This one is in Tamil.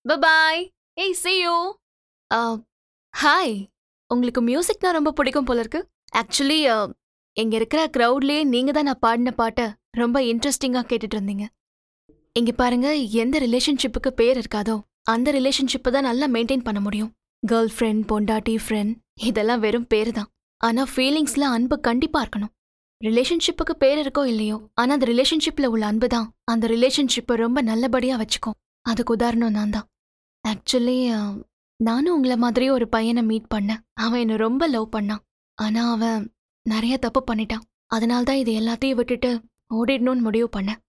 பாய் ஏய் see you ஹாய் உங்களுக்கு மியூசிக்னா ரொம்ப பிடிக்கும் போல இருக்கு ஆக்சுவலி இங்க இருக்கிற க்ரௌட்லயே நீங்க தான் நான் பாடின பாட்டை ரொம்ப இன்ட்ரெஸ்டிங்கா கேட்டுட்டு இருந்தீங்க இங்க பாருங்க எந்த ரிலேஷன்ஷிப்புக்கு பேர் இருக்காதோ அந்த ரிலேஷன்ஷிப்பை தான் நல்லா மெயின்டைன் பண்ண முடியும் கேர்ள் ஃப்ரெண்ட் பொண்டாட்டி ஃப்ரெண்ட் இதெல்லாம் வெறும் பேரு தான் ஆனா ஃபீலிங்ஸ்ல அன்பு கண்டிப்பா இருக்கணும் ரிலேஷன்ஷிப்புக்கு பேர் இருக்கோ இல்லையோ ஆனா அந்த ரிலேஷன்ஷிப்ல உள்ள அன்பு தான் அந்த ரிலேஷன்ஷிப்பை ரொம்ப நல்லபடியா வச்சுக்கும் அதுக்கு உதாரணம் நான் தான் ஆக்சுவலி நானும் உங்களை மாதிரியே ஒரு பையனை மீட் பண்ணேன் அவன் என்னை ரொம்ப லவ் பண்ணான் ஆனா அவன் நிறைய தப்பு பண்ணிட்டான் அதனால தான் இது எல்லாத்தையும் விட்டுட்டு ஓடிடணும்னு முடிவு பண்ணேன்